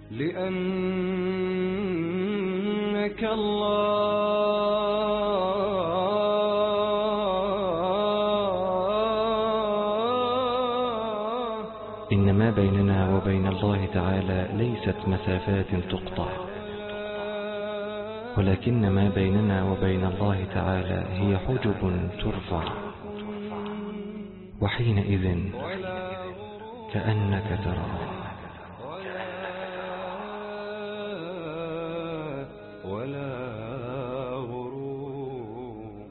لأنك الله إن ما بيننا وبين الله تعالى ليست مسافات تقطع ولكن ما بيننا وبين الله تعالى هي حجب ترفع وحينئذ كأنك تراه ولا غروب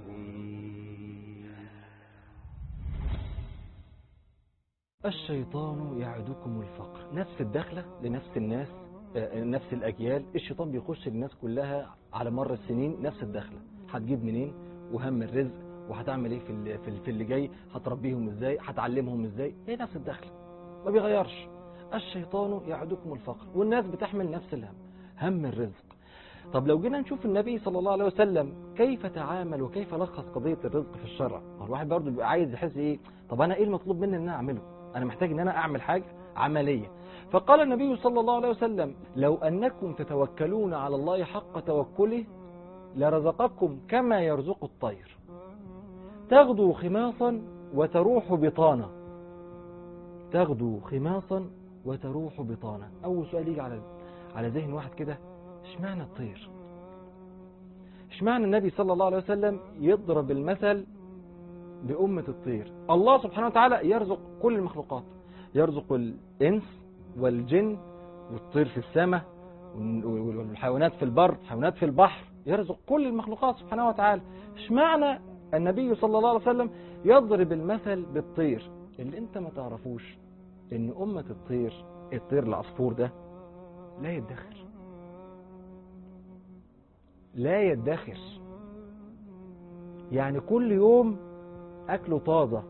الشيطان يعدكم الفقر نفس الدخلة لنفس الناس آه، نفس الأجيال الشيطان بيخش للناس كلها على مر السنين نفس الدخلة هتجيب منين وهم الرزق وهتعمل ايه في اللي, في, في اللي جاي هتربيهم ازاي هتعلمهم ازاي هي نفس الدخلة ما بيغيرش الشيطان يعدكم الفقر والناس بتحمل نفس الهم هم الرزق طب لو جينا نشوف النبي صلى الله عليه وسلم كيف تعامل وكيف لخص قضية الرزق في الشرع هو الواحد برضه بيبقى عايز يحس ايه طب انا ايه المطلوب مني ان انا اعمله انا محتاج ان انا اعمل حاجة عملية فقال النبي صلى الله عليه وسلم لو انكم تتوكلون على الله حق توكله لرزقكم كما يرزق الطير تغدو خماصا وتروح بطانا تغدو خماصا وتروح بطانا اول سؤال يجي على على ذهن واحد كده اشمعنى الطير اشمعنى النبي صلى الله عليه وسلم يضرب المثل بأمة الطير الله سبحانه وتعالى يرزق كل المخلوقات يرزق الإنس والجن والطير في السماء والحيوانات في البر الحيوانات في البحر يرزق كل المخلوقات سبحانه وتعالى اشمعنى النبي صلى الله عليه وسلم يضرب المثل بالطير اللي انت ما تعرفوش ان أمة الطير الطير العصفور ده لا يدخر لا يدخر يعني كل يوم أكله طازة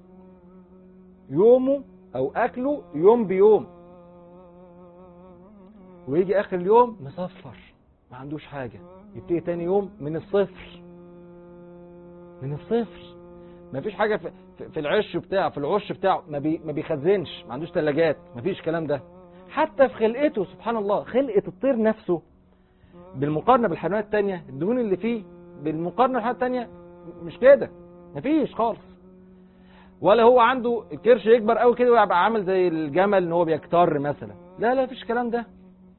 يومه أو أكله يوم بيوم ويجي آخر اليوم مصفر ما عندوش حاجة يبتدي تاني يوم من الصفر من الصفر ما فيش حاجة في, في العش بتاعه في العش بتاعه ما, بي ما بيخزنش ما عندوش ثلاجات ما فيش الكلام ده حتى في خلقته سبحان الله خلقة الطير نفسه بالمقارنة بالحيوانات التانية الدهون اللي فيه بالمقارنة بالحيوانات التانية مش كده مفيش خالص ولا هو عنده الكرش يكبر قوي كده ويبقى عامل زي الجمل ان هو بيكتر مثلا لا لا مفيش الكلام ده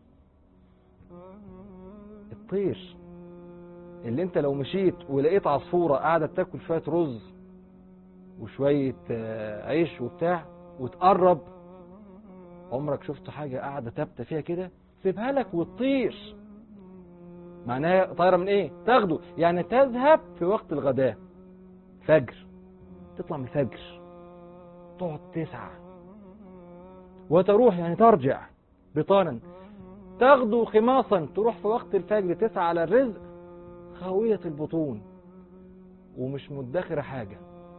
الطير اللي انت لو مشيت ولقيت عصفورة قاعدة بتاكل شوية رز وشوية آه، عيش وبتاع وتقرب عمرك شفت حاجة قاعدة تابتة فيها كده سيبها لك وتطير معناها طايرة من ايه تاخده يعني تذهب في وقت الغداء فجر تطلع من الفجر تقعد تسعة وتروح يعني ترجع بطانا تاخده خماصا تروح في وقت الفجر تسعى على الرزق خاوية البطون ومش مدخرة حاجة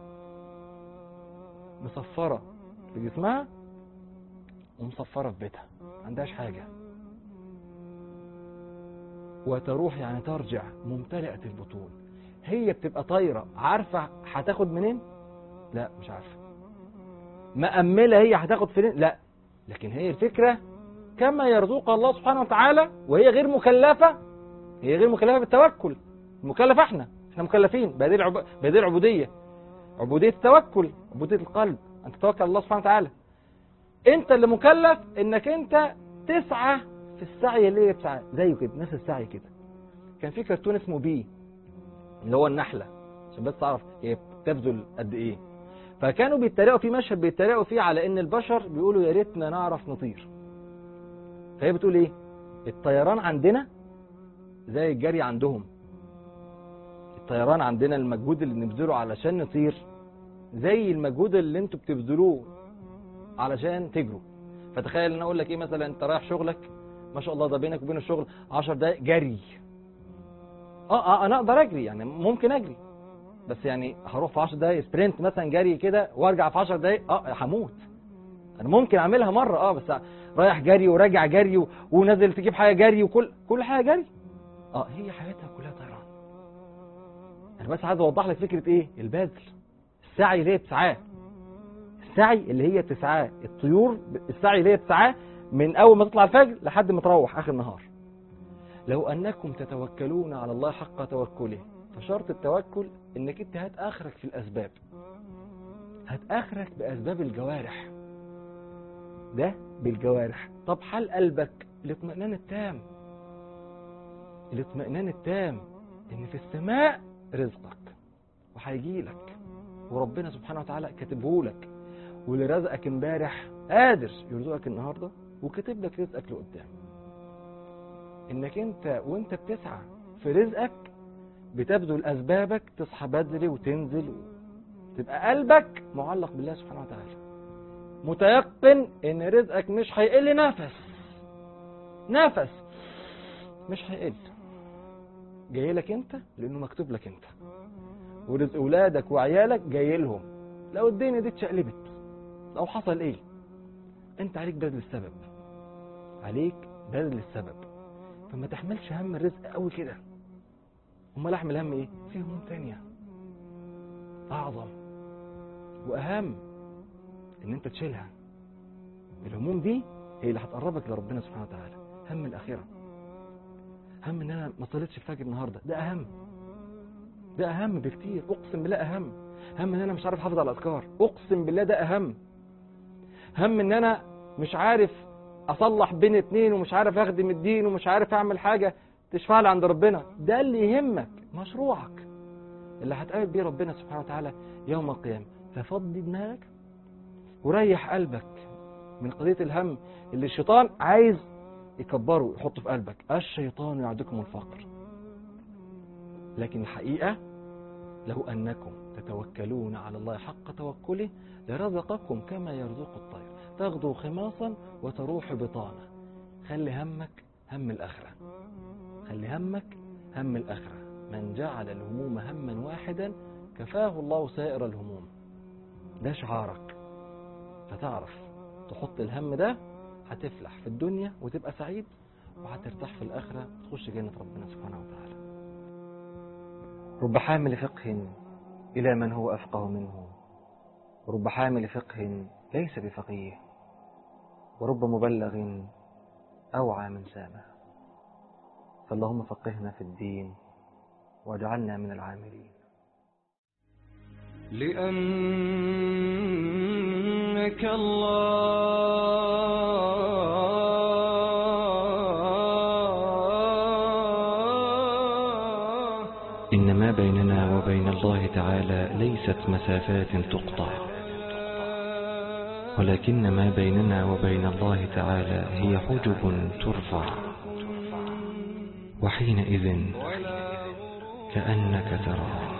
مصفرة في جسمها ومصفرة في بيتها ما عندهاش حاجة وتروح يعني ترجع ممتلئة البطون هي بتبقى طايرة عارفة هتاخد منين لا مش عارفة مأملة هي هتاخد فين لا لكن هي الفكرة كما يرزق الله سبحانه وتعالى وهي غير مكلفة هي غير مكلفة بالتوكل مكلف احنا احنا مكلفين بهذه العب... بهذه العبودية عبودية التوكل عبودية القلب أن تتوكل على الله سبحانه وتعالى انت اللي مكلف انك انت تسعى في السعي اللي هي بتسعى زيه كده نفس السعي كده كان في كرتون اسمه بي اللي هو النحلة عشان بس تعرف هي بتبذل قد ايه فكانوا بيتريقوا في مشهد بيتريقوا فيه على ان البشر بيقولوا يا ريتنا نعرف نطير فهي بتقول ايه الطيران عندنا زي الجري عندهم الطيران عندنا المجهود اللي بنبذله علشان نطير زي المجهود اللي انتوا بتبذلوه علشان تجروا فتخيل ان اقول لك ايه مثلا انت رايح شغلك ما شاء الله ده بينك وبين الشغل 10 دقايق جري اه اه انا اقدر اجري يعني ممكن اجري بس يعني هروح في 10 دقايق سبرنت مثلا جري كده وارجع في 10 دقايق اه هموت انا ممكن اعملها مره اه بس رايح جري وراجع جري و... ونازل تجيب حاجه جري وكل كل حاجه جري اه هي حياتها كلها طيران انا بس عايز اوضح لك فكره ايه البذل السعي اللي هي بتسعاه السعي اللي هي بتسعاه الطيور السعي اللي هي بتسعاه من اول ما تطلع الفجر لحد ما تروح اخر النهار لو انكم تتوكلون على الله حق توكله فشرط التوكل انك انت هات اخرك في الاسباب هات اخرك باسباب الجوارح ده بالجوارح طب حال قلبك الاطمئنان التام الاطمئنان التام ان في السماء رزقك وهيجي لك وربنا سبحانه وتعالى كاتبه لك واللي رزقك امبارح قادر يرزقك النهارده وكاتب لك رزقك لقدام انك انت وانت بتسعى في رزقك بتبذل اسبابك تصحى بدري وتنزل تبقى قلبك معلق بالله سبحانه وتعالى متيقن ان رزقك مش هيقل نفس نفس مش هيقل جاي لك انت لانه مكتوب لك انت ورزق اولادك وعيالك جاي لهم لو الدنيا دي اتشقلبت لو حصل ايه انت عليك بذل السبب عليك بذل السبب فما تحملش هم الرزق قوي كده امال احمل هم ايه في هموم تانية اعظم واهم ان انت تشيلها الهموم دي هي اللي هتقربك لربنا سبحانه وتعالى هم الاخره هم ان انا ما صليتش الفجر النهارده ده اهم ده اهم بكتير اقسم بالله اهم هم ان انا مش عارف احافظ على الاذكار اقسم بالله ده اهم هم ان انا مش عارف اصلح بين اتنين ومش عارف اخدم الدين ومش عارف اعمل حاجه تشفع لي عند ربنا ده اللي يهمك مشروعك اللي هتقابل بيه ربنا سبحانه وتعالى يوم القيامه ففضي دماغك وريح قلبك من قضيه الهم اللي الشيطان عايز يكبره ويحطه في قلبك الشيطان يعدكم الفقر لكن الحقيقه لو انكم تتوكلون على الله حق توكله لرزقكم كما يرزق الطير تغدو خماصا وتروح بطانا خلي همك هم الآخرة خلي همك هم الآخرة من جعل الهموم هما واحدا كفاه الله سائر الهموم ده شعارك فتعرف تحط الهم ده هتفلح في الدنيا وتبقى سعيد وهترتاح في الآخرة تخش جنة ربنا سبحانه وتعالى رب حامل فقه إلى من هو أفقه منه ورب حامل فقه ليس بفقيه ورب مبلغ أوعى من سامع فاللهم فقهنا في الدين واجعلنا من العاملين لأنك الله إن ما بيننا وبين الله تعالى ليست مسافات تقطع ولكن ما بيننا وبين الله تعالى هي حجب ترفع وحينئذ كأنك تراه